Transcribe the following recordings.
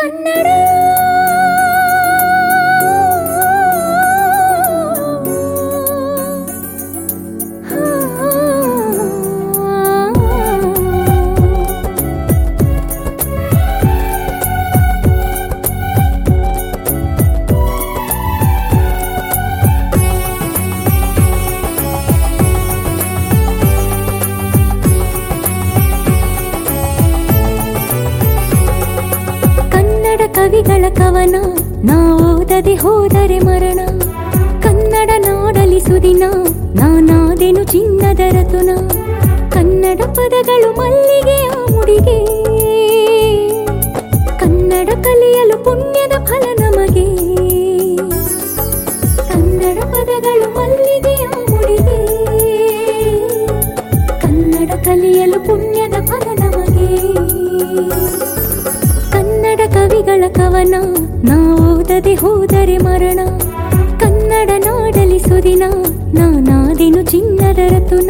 ಕನ್ನಡ ಕನ್ನಡ ಕವಿಗಳ ಕವನ ನಾ ಓದದೆ ಹೋದರೆ ಮರಣ ಕನ್ನಡ ನಾಡಲಿ ಸುದಿನ ನಾನಾದೆನು ಚಿನ್ನದ ರತುನ ಕನ್ನಡ ಪದಗಳು ಮಲ್ಲಿಗೆಯ ಮುಡಿಗೆ ಕನ್ನಡ ಕಲಿಯಲು ಪುಣ್ಯದ ಫಲ ನಮಗೆ ಕನ್ನಡ ಪದಗಳು ಮಲ್ಲಿಗೆಯ ಮುಡಿಗೆ ಕನ್ನಡ ಕಲಿಯಲು ಪುಣ್ಯದ ಫಲ ನಮಗೆ ಕನ್ನಡ ಕವಿಗಳ ಕವನ ನಾ ಓದದೆ ಹೋದರೆ ಮರಣ ಕನ್ನಡ ನಾಡಲಿ ಸುದಿನ ನಾನಾದೆನು ಚಿನ್ನದ ರತುನ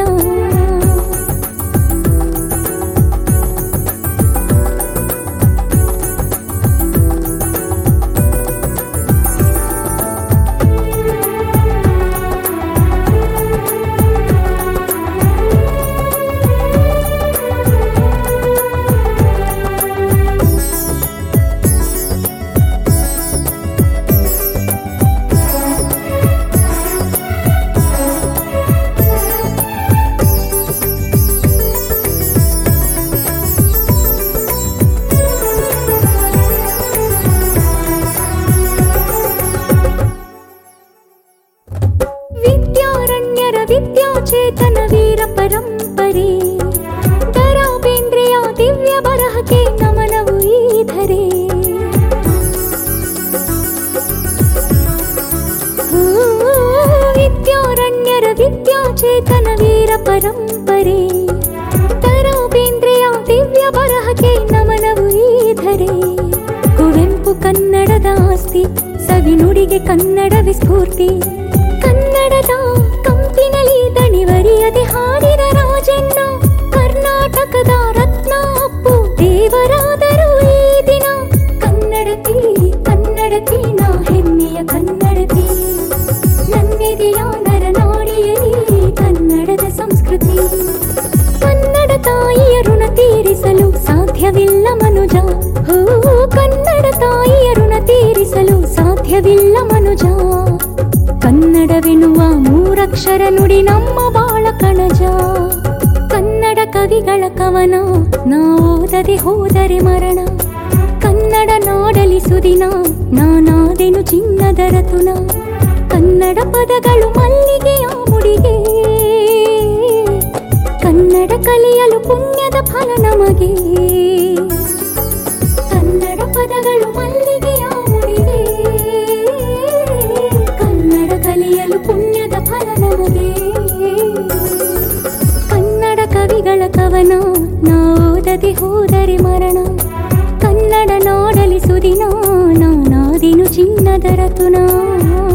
ವಿದ್ಯಾರಣ್ಯರ ವಿದ್ಯಾಚೇತನ ವೀರ ಪರಂಪರೆ ದರಾ ಬೇಂದ್ರೆಯ ದಿವ್ಯ ಬರಹಕ್ಕೆ ನಮನವು ಈ ಧರೆ ಹೂ, ವಿದ್ಯಾರಣ್ಯರ ವಿದ್ಯಾಚೇತನ ವೀರ ಪರಂಪರೆ ದರಾ ಬೇಂದ್ರೆಯ ದಿವ್ಯ ಬರಹಕ್ಕೆ ನಮನವು ಈ ಧರೆ ಕುವೆಂಪು ಕನ್ನಡದ ಆಸ್ತಿ ಸವಿ ನುಡಿಗೆ ಕನ್ನಡವೇ ಸ್ಫೂರ್ತಿ ಕನ್ನಡದ ಕಂಪಿನಲಿ ದಣಿವರಿಯದೆ ಹಾಡಿದ ರಾಜಣ್ಣ ಕರ್ನಾಟಕದ ರತ್ನ ಅಪ್ಪು ದೇವರಾದರು ಈ ದಿನ ಕನ್ನಡತಿ ಕನ್ನಡತಿ ನಾ ಹೆಮ್ಮೆಯ ಕನ್ನಡತಿ ನನ್ನೆದೆಯ ನರನಾಡಿಯಲಿ ಕನ್ನಡದ ಸಂಸ್ಕೃತಿ ಕನ್ನಡ ತಾಯಿಯ ಋಣ ತೀರಿಸಲು ಸಾಧ್ಯವಿಲ್ಲ ಮನುಜ ಹೋ ಕನ್ನಡ ತಾಯಿಯ ಋಣ ತೀರಿಸಲು ಸಾಧ್ಯವಿಲ್ಲ ಮನುಜ ಕನ್ನಡವೆನ್ನುವ ಮೂರಕ್ಷರ ನುಡಿ ನಮ್ಮ ಬಾಳ ಕಣಜ ಕನ್ನಡ ಕವಿಗಳ ಕವನ ನಾ ಓದದೆ ಹೋದರೆ ಮರಣ ಕನ್ನಡ ನಾಡಲಿ ಸುದಿನ ನಾನಾದೆನು ಚಿನ್ನದ ರತುನ ಕನ್ನಡ ಪದಗಳು ಮಲ್ಲಿಗೆಯ ಮುಡಿಗೆ ಕನ್ನಡ ಕಲಿಯಲು ಪುಣ್ಯದ ಫಲ ನಮಗೆ ಕನ್ನಡ ಪದಗಳು ಮಲ್ಲಿಗೆಯ ಮುಡಿಗೆ ಕನ್ನಡ ಕಲಿಯಲು ಪುಣ್ಯದ ಫಲ ನಮಗೆ ಕನ್ನಡ ಕವಿಗಳ ಕವನ ನಾ ಓದದೆ ಹೋದರೆ ಮರಣ ಕನ್ನಡ ನಾಡಲಿ ಸುದಿನ ನಾನಾದಿನು ಚಿನ್ನದ ರತುನ